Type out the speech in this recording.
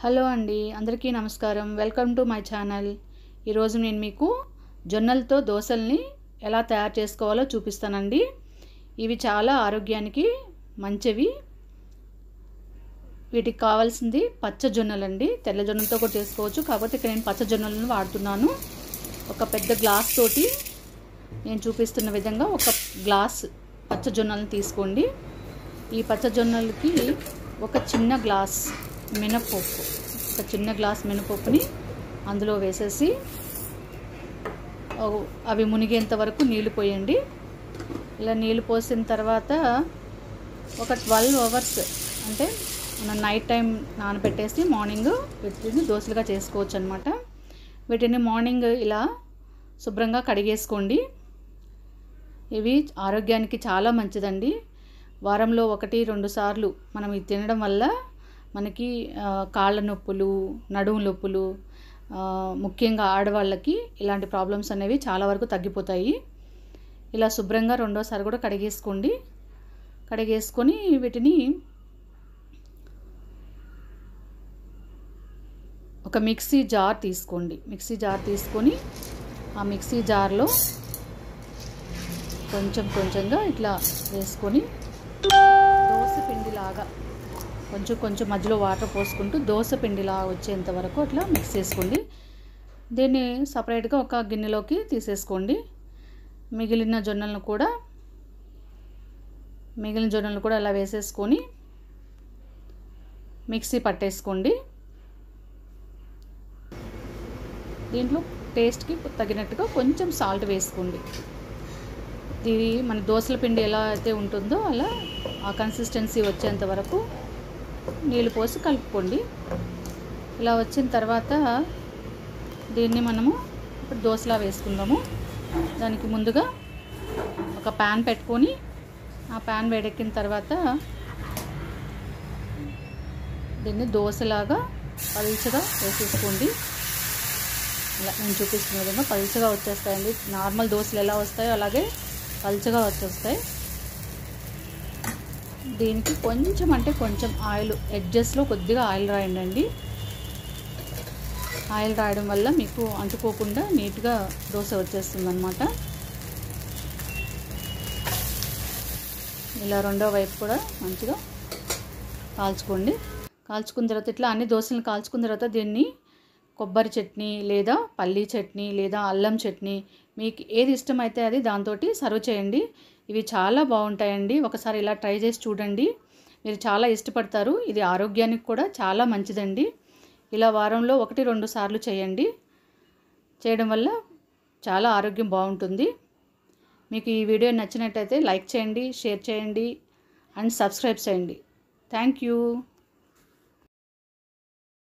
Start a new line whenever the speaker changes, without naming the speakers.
hello అండి అందరికీ నమస్కారం వెల్కమ్ టు మై ఛానల్ ఈరోజు నేను మీకు జొన్నలతో దోశల్ని ఎలా తయారు చేసుకోవాలో చూపిస్తానండి ఇవి చాలా ఆరోగ్యానికి మంచివి వీటికి కావాల్సింది పచ్చ జొన్నలండి తెల్ల జొన్నలతో కూడా చేసుకోవచ్చు కాకపోతే ఇక్కడ నేను పచ్చ జొన్నలను వాడుతున్నాను ఒక పెద్ద గ్లాస్ తోటి నేను చూపిస్తున్న విధంగా ఒక గ్లాస్ పచ్చ జొన్నలను తీసుకోండి ఈ పచ్చ జొన్నలకి ఒక చిన్న గ్లాస్ మినపప్పు ఒక చిన్న గ్లాస్ మినపప్పుని అందులో వేసేసి అవి మునిగేంత వరకు నీళ్ళు పోయండి ఇలా నీళ్ళు పోసిన తర్వాత ఒక ట్వెల్వ్ అవర్స్ అంటే మనం నైట్ టైం నానబెట్టేసి మార్నింగ్ వీటిని దోశలుగా చేసుకోవచ్చు అనమాట వీటిని మార్నింగ్ ఇలా శుభ్రంగా కడిగేసుకోండి ఇవి ఆరోగ్యానికి చాలా మంచిదండి వారంలో ఒకటి రెండు సార్లు మనం ఇది తినడం వల్ల మనకి కాళ్ళ నొప్పులు నడుము నొప్పులు ముఖ్యంగా ఆడవాళ్ళకి ఇలాంటి ప్రాబ్లమ్స్ అనేవి చాలా వరకు తగ్గిపోతాయి ఇలా శుభ్రంగా రెండోసారి కూడా కడిగేసుకోండి కడిగేసుకొని వీటిని ఒక మిక్సీ జార్ తీసుకోండి మిక్సీ జార్ తీసుకొని ఆ మిక్సీ జార్లో కొంచెం కొంచెంగా ఇట్లా వేసుకొని దోశ పిండిలాగా కొంచెం కొంచెం మధ్యలో వాటర్ పోసుకుంటూ దోశ పిండిలా వచ్చేంత వరకు అట్లా మిక్స్ చేసుకోండి దీన్ని సపరేట్గా ఒక గిన్నెలోకి తీసేసుకోండి మిగిలిన జొన్నలను కూడా మిగిలిన జొన్నలు కూడా అలా వేసేసుకొని మిక్సీ పట్టేసుకోండి దీంట్లో టేస్ట్కి తగినట్టుగా కొంచెం సాల్ట్ వేసుకోండి ఇది మన దోశల పిండి ఎలా అయితే ఉంటుందో అలా ఆ కన్సిస్టెన్సీ వచ్చేంత వరకు నీళ్ళు పోసి కలుపుకోండి ఇలా వచ్చిన తర్వాత దీన్ని మనము ఇప్పుడు దోశలా వేసుకుందాము దానికి ముందుగా ఒక ప్యాన్ పెట్టుకొని ఆ ప్యాన్ వేడెక్కిన తర్వాత దీన్ని దోశలాగా పలుచగా వేసేసుకోండి ఇలా నేను చూపిస్తున్న విధంగా పలుచగా వచ్చేస్తాయండి నార్మల్ దోశలు ఎలా వస్తాయో అలాగే పలుచగా వచ్చేస్తాయి దీనికి కొంచెం అంటే కొంచెం ఆయిల్ ఎడ్జెస్లో కొద్దిగా ఆయిల్ రాయండి ఆయిల్ రాయడం వల్ల మీకు అంటుకోకుండా నీట్గా దోశ వచ్చేస్తుంది అనమాట ఇలా రెండో వైపు కూడా మంచిగా కాల్చుకోండి కాల్చుకున్న తర్వాత ఇట్లా అన్ని దోశలను కాల్చుకున్న తర్వాత దీన్ని కొబ్బరి చట్నీ లేదా పల్లీ చట్నీ లేదా అల్లం చట్నీ మీకు ఏది ఇష్టమైతే అది దాంతో సర్వ్ చేయండి ఇవి చాలా బాగుంటాయండి ఒకసారి ఇలా ట్రై చేసి చూడండి మీరు చాలా ఇష్టపడతారు ఇది ఆరోగ్యానికి కూడా చాలా మంచిదండి ఇలా వారంలో ఒకటి రెండు సార్లు చేయండి చేయడం వల్ల చాలా ఆరోగ్యం బాగుంటుంది మీకు ఈ వీడియో నచ్చినట్టయితే లైక్ చేయండి షేర్ చేయండి అండ్ సబ్స్క్రైబ్ చేయండి థ్యాంక్ యూ